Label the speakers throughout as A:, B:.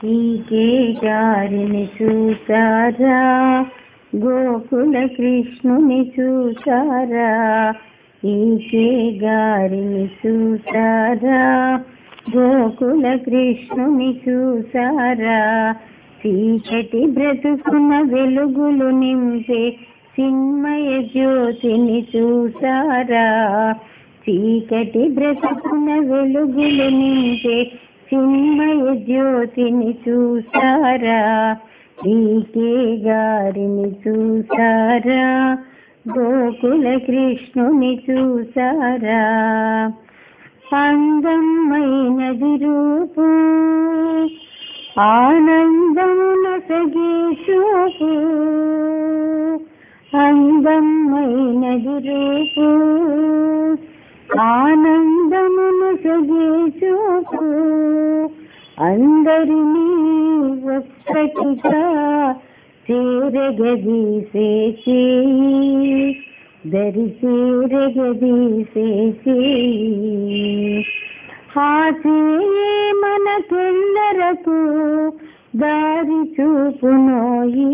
A: ఈకే గారిని చూసారా గోకుల కృష్ణుని చూసారా ఈకే గారిని చూసారా గోకుల కృష్ణుని చూసారా చీకటి బ్రతుకున్న వెలుగులు నింపే చిన్మయ జ్యోతిని చూసారా చీకటి బ్రతుకున్న వెలుగులు నింపే చిన్మయ జ్యోతిని చూసారా ఈకే గారిని చూసారా గోకుల కృష్ణుని చూసారా అందమైనది రూపు ఆనందమున సగే చూపు అందమైనది రూపు ఆనందమును సగే చూపు అందరినీ ఒక్కటిగా చేరగదీసే చేయి దరి చేరగదీసే చేయి హాసే మనకెల్లరకు దారి చూపునోయి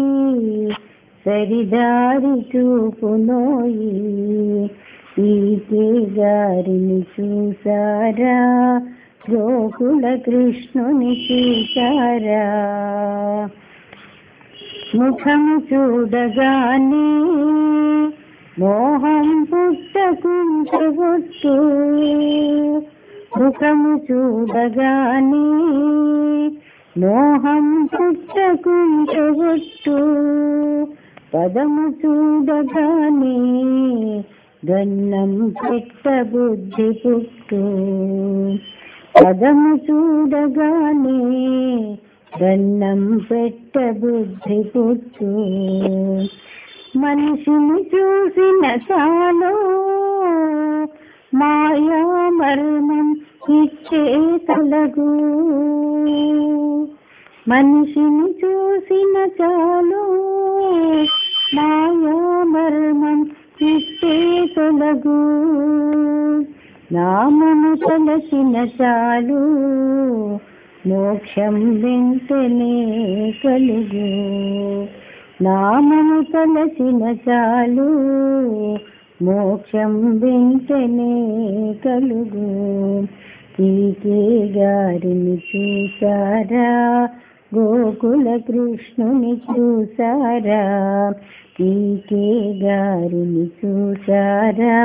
A: సరిదారి చూపునోయి ఈకే గారిని చూసారా గోకుల కృష్ణుని చూసారా ముఖము చూడగానే మోహం పుట్టకుంటొట్టు ముఖము చూడగానే మోహం పుట్టకుంటొట్టు పదము చూడగానే గన్నం పెట్ట బుద్ధి పుట్టు పదము చూడగానే గన్నం పెట్ట బుద్ధి పుట్టు మనిషిని చూసిన చాలు మాయా మర్మం ఇచ్చే తొలగు మనిషిని చూసిన చాలు మాయా మర్మం ఇచ్చే తొలగు నామను తలసిన చాలు మోక్షం వెంటనే కలుగు నామను తలసిన చాలు మోక్షం వెంటనే కలుగు ఈకే గారిని చూసారా గోకుల కృష్ణుని చూసారా ఈకే గారిని చూసారా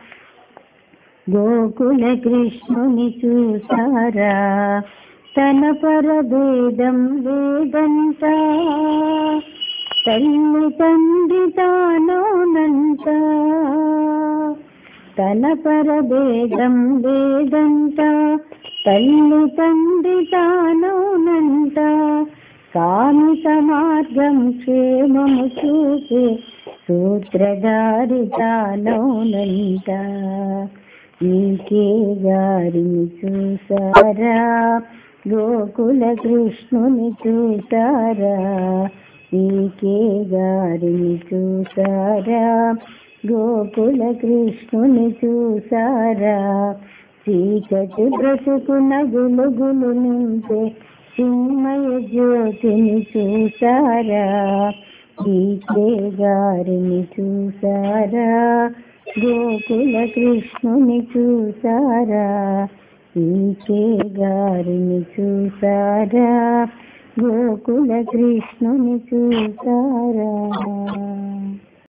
A: గోకుల కృష్ణుని చూసారా తన పరభేదం వేదంత తల్లి తండ్రి తానోనంత తన పరభేదం వేదంత తల్లి తండ్రి తానోనంత కామిత మార్గం క్షేమము చూసే సూత్రధారి తానోనంత ఈకే గారిని చూసారా గోకుల కృష్ణుని చూసారా ఈకే గారిని చూసారా గోకుల కృష్ణుని చూసారా చీకటి బ్రతుకున గులుగులు నింపే చిన్మయ జ్యోతిని చూసారా ఈకే గారిని చూసారా గోకుల కృష్ణుని చూసారా ఈకే గారిని చూసారా గోకుల కృష్ణుని చూసారా